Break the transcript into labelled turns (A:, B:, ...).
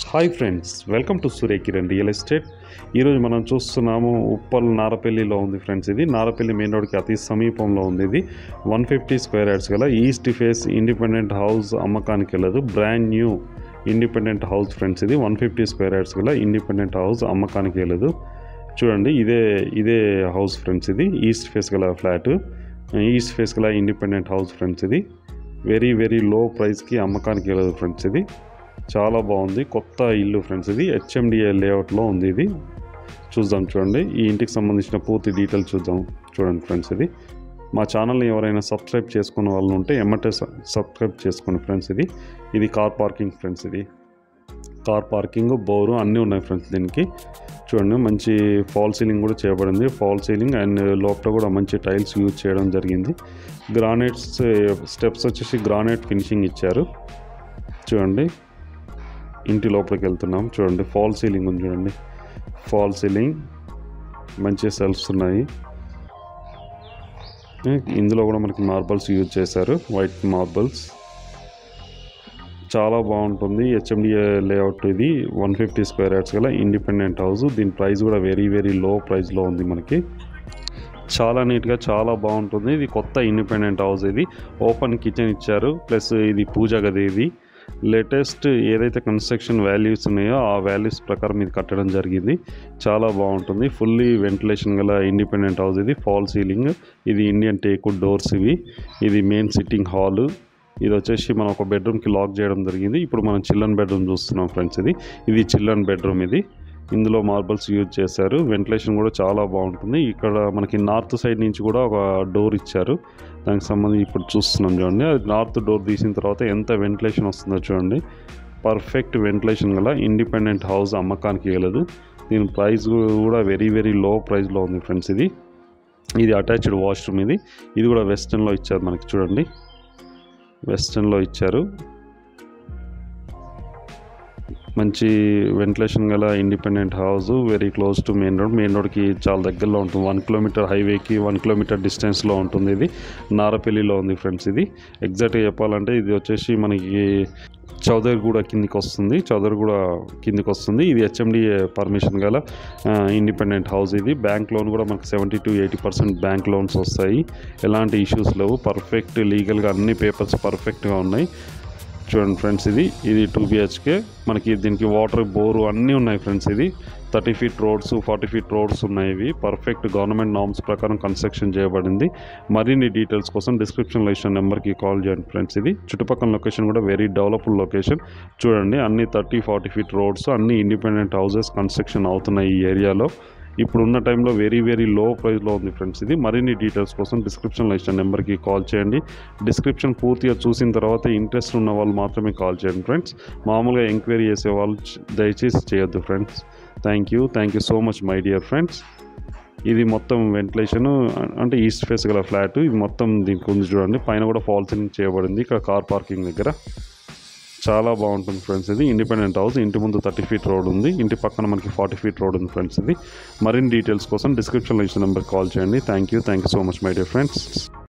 A: hi friends welcome to Suryakiran real estate ఈరోజు మనం చూస్తున్నాము ఉప్పల్ నారపల్లిలో ఉంది ఫ్రెండ్స్ ఇది నారపల్లి మెయిన్ రోడ్కి అతి సమీపంలో ఉంది ఇది వన్ ఫిఫ్టీ స్క్వేర్ యార్డ్స్ గల ఈస్ట్ ఫేస్ ఇండిపెండెంట్ హౌస్ అమ్మకానికి వెళ్ళదు brand new independent house friends ఇది వన్ ఫిఫ్టీ స్క్వేర్ యార్డ్స్ గల ఇండిపెండెంట్ హౌస్ అమ్మకానికి వెళ్ళదు చూడండి ఇదే ఇదే హౌస్ ఫ్రెండ్స్ ఇది ఈస్ట్ ఫేస్ గల ఫ్లాట్ ఈస్ట్ ఫేస్ గల ఇండిపెండెంట్ హౌస్ ఫ్రెండ్స్ ఇది వెరీ వెరీ లో ప్రైస్కి అమ్మకానికి వెళ్ళదు ఫ్రెండ్స్ ఇది చాలా బాగుంది కొత్త ఇల్లు ఫ్రెండ్స్ ఇది హెచ్ఎండిఏ లేఅవుట్లో ఉంది ఇది చూద్దాం చూడండి ఈ ఇంటికి సంబంధించిన పూర్తి డీటెయిల్స్ చూద్దాం చూడండి ఫ్రెండ్స్ ఇది మా ఛానల్ని ఎవరైనా సబ్స్క్రైబ్ చేసుకున్న వాళ్ళు ఉంటే ఎమ్మటే స- సబ్స్క్రైబ్ చేసుకోండి ఫ్రెండ్స్ ఇది ఇది కార్ పార్కింగ్ ఫ్రెండ్స్ ఇది కార్ పార్కింగ్ బోరు అన్నీ ఉన్నాయి ఫ్రెండ్స్ దీనికి చూడండి మంచి ఫాల్ సీలింగ్ కూడా చేయబడింది ఫాల్ సీలింగ్ అండ్ లోపల కూడా మంచి టైల్స్ యూజ్ చేయడం జరిగింది గ్రానైట్స్ స్టెప్స్ వచ్చేసి గ్రానైట్ ఫినిషింగ్ ఇచ్చారు చూడండి ఇంటి లోపలికి వెళ్తున్నాం చూడండి ఫాల్ సీలింగ్ ఉంది చూడండి ఫాల్ సీలింగ్ మంచి సెల్ఫ్స్ ఉన్నాయి ఇందులో కూడా మనకి మార్బల్స్ యూజ్ చేశారు వైట్ మార్బల్స్ చాలా బాగుంటుంది హెచ్ఎండిఏ లేఅవుట్ ఇది వన్ ఫిఫ్టీ స్క్వేర్ యార్డ్స్ గల ఇండిపెండెంట్ హౌస్ దీని ప్రైస్ కూడా వెరీ వెరీ లో ప్రైస్లో ఉంది మనకి చాలా నీట్గా చాలా బాగుంటుంది ఇది కొత్త ఇండిపెండెంట్ హౌస్ ఇది ఓపెన్ కిచెన్ ఇచ్చారు ప్లస్ ఇది పూజ గది ఇది లేటెస్ట్ ఏదైతే కన్స్ట్రక్షన్ వాల్యూస్ ఉన్నాయో ఆ వాల్యూస్ ప్రకారం ఇది కట్టడం జరిగింది చాలా బాగుంటుంది ఫుల్లీ వెంటిలేషన్ గల ఇండిపెండెంట్ హౌస్ ఇది ఫాల్ సీలింగ్ ఇది ఇండియన్ టేకు డోర్స్ ఇవి ఇది మెయిన్ సిట్టింగ్ హాల్ ఇది వచ్చేసి మనం ఒక బెడ్రూమ్కి లాక్ చేయడం జరిగింది ఇప్పుడు మనం చిల్డ్రన్ బెడ్రూమ్ చూస్తున్నాం ఫ్రెండ్స్ ఇది ఇది చిల్డ్రన్ బెడ్రూమ్ ఇది ఇందులో మార్బల్స్ యూజ్ చేశారు వెంటిలేషన్ కూడా చాలా బాగుంటుంది ఇక్కడ మనకి నార్త్ సైడ్ నుంచి కూడా ఒక డోర్ ఇచ్చారు దానికి సంబంధించి ఇప్పుడు చూస్తున్నాం చూడండి అది నార్త్ డోర్ తీసిన తర్వాత ఎంత వెంటిలేషన్ వస్తుందో చూడండి పర్ఫెక్ట్ వెంటిలేషన్ గల ఇండిపెండెంట్ హౌస్ అమ్మకానికి వెళ్ళదు దీని ప్రైస్ కూడా వెరీ వెరీ లో ప్రైస్లో ఉంది ఫ్రెండ్స్ ఇది ఇది అటాచ్డ్ వాష్రూమ్ ఇది ఇది కూడా వెస్టర్న్లో ఇచ్చారు మనకి చూడండి వెస్టర్న్లో ఇచ్చారు మంచి వెంటిలేషన్ గల independent house very close to main road main రోడ్కి చాలా దగ్గరలో ఉంటుంది వన్ కిలోమీటర్ హైవేకి వన్ కిలోమీటర్ డిస్టెన్స్లో ఉంటుంది ఇది నారపల్లిలో ఉంది ఫ్రెండ్స్ ఇది ఎగ్జాక్ట్గా చెప్పాలంటే ఇది వచ్చేసి మనకి చౌదరిగూడ కిందికి వస్తుంది చౌదరిగూడ కిందికి వస్తుంది ఇది హెచ్ఎండిఏ పర్మిషన్ గల ఇండిపెండెంట్ హౌస్ ఇది బ్యాంక్ లోన్ కూడా మనకి seventy to eighty percent bank loans వస్తాయి ఎలాంటి ఇష్యూస్ లేవు పర్ఫెక్ట్ లీగల్గా అన్ని పేపర్స్ పర్ఫెక్ట్గా ఉన్నాయి చూడండి ఫ్రెండ్స్ ఇది ఇది టూ బిహెచ్కే మనకి దీనికి వాటర్ బోరు అన్నీ ఉన్నాయి ఫ్రెండ్స్ ఇది thirty feet roads forty feet roads ఉన్నాయి ఇవి పర్ఫెక్ట్ గవర్నమెంట్ నామ్స్ ప్రకారం కన్స్ట్రక్షన్ చేయబడింది మరిన్ని డీటెయిల్స్ కోసం డిస్క్రిప్షన్లో ఇచ్చిన నెంబర్కి కాల్ చేయండి ఫ్రెండ్స్ ఇది చుట్టుపక్కల లొకేషన్ కూడా వెరీ డెవలప్డ్ లొకేషన్ చూడండి అన్ని థర్టీ ఫార్టీ ఫీట్ రోడ్స్ అన్ని ఇండిపెండెంట్ హౌసెస్ కన్స్ట్రక్షన్ అవుతున్నాయి ఈ ఏరియాలో ఇప్పుడు ఉన్న టైంలో వెరీ వెరీ లో ప్రైస్లో ఉంది ఫ్రెండ్స్ ఇది మరిన్ని డీటెయిల్స్ కోసం డిస్క్రిప్షన్లో ఇచ్చిన నెంబర్కి కాల్ చేయండి డిస్క్రిప్షన్ పూర్తిగా చూసిన తర్వాత ఇంట్రెస్ట్ ఉన్న వాళ్ళు మాత్రమే కాల్ చేయండి ఫ్రెండ్స్ మామూలుగా ఎంక్వైరీ చేసే వాళ్ళు చ- దయచేసి చేయొద్దు friends thank you thank you so much my dear friends ఇది మొత్తం వెంటిలేషన్ అంటే ఈస్ట్ ఫేస్ గల ఫ్లాట్ ఇది మొత్తం దీనికి ఉంది చూడండి పైన కూడా ఫాల్ సీలింగ్ చేయబడింది ఇక్కడ కార్ పార్కింగ్ దగ్గర చాలా బాగుంటుంది ఫ్రెండ్స్ ఇది ఇండిపెండెంట్ హౌస్ ఇంటి ముందు థర్టీ ఫీట్ రోడ్ ఉంది ఇంటి పక్కన మనకి ఫార్టీ ఫీట్ రోడ్ ఉంది ఫ్రెండ్స్ ఇది మరిన్ని డీటెయిల్స్ కోసం డిస్క్రిప్షన్లో ఇచ్చిన నెంబర్ కాల్ చేయండి thank you thank you so much my dear friends